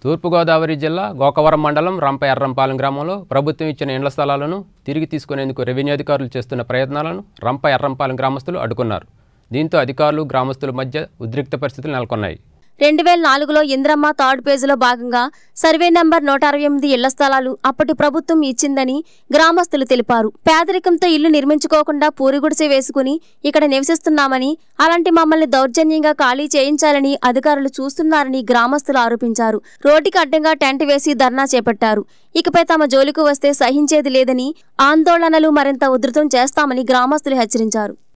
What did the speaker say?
తూర్పుగోదావరి జిల్లా గోకవరం మండలం రంప ఎర్రంపాలెం గ్రామంలో ప్రభుత్వం ఇచ్చిన ఇండ్ల స్థలాలను తిరిగి తీసుకునేందుకు రెవెన్యూ అధికారులు చేస్తున్న ప్రయత్నాలను రంప ఎర్రంపాలెం గ్రామస్తులు అడ్డుకున్నారు దీంతో అధికారులు గ్రామస్తుల మధ్య ఉద్రిక్త పరిస్థితులు నెలకొన్నాయి రెండు వేల నాలుగులో ఇంద్రమ్మ థర్డ్ పేజీలో భాగంగా సర్వే నంబర్ నూట అరవై ఎనిమిది ఇళ్ల స్థలాలు అప్పటి ప్రభుత్వం ఇచ్చిందని గ్రామస్తులు తెలిపారు పేదరికంతో ఇల్లు నిర్మించుకోకుండా పూరిగుడిసె వేసుకుని ఇక్కడ నివసిస్తున్నామని అలాంటి మమ్మల్ని దౌర్జన్యంగా ఖాళీ చేయించాలని అధికారులు చూస్తున్నారని గ్రామస్తులు ఆరోపించారు రోడ్డుకి అడ్డంగా టెంట్ వేసి ధర్నా చేపట్టారు ఇకపై తమ జోలికి వస్తే సహించేది లేదని ఆందోళనలు మరింత ఉధృతం చేస్తామని గ్రామస్తులు హెచ్చరించారు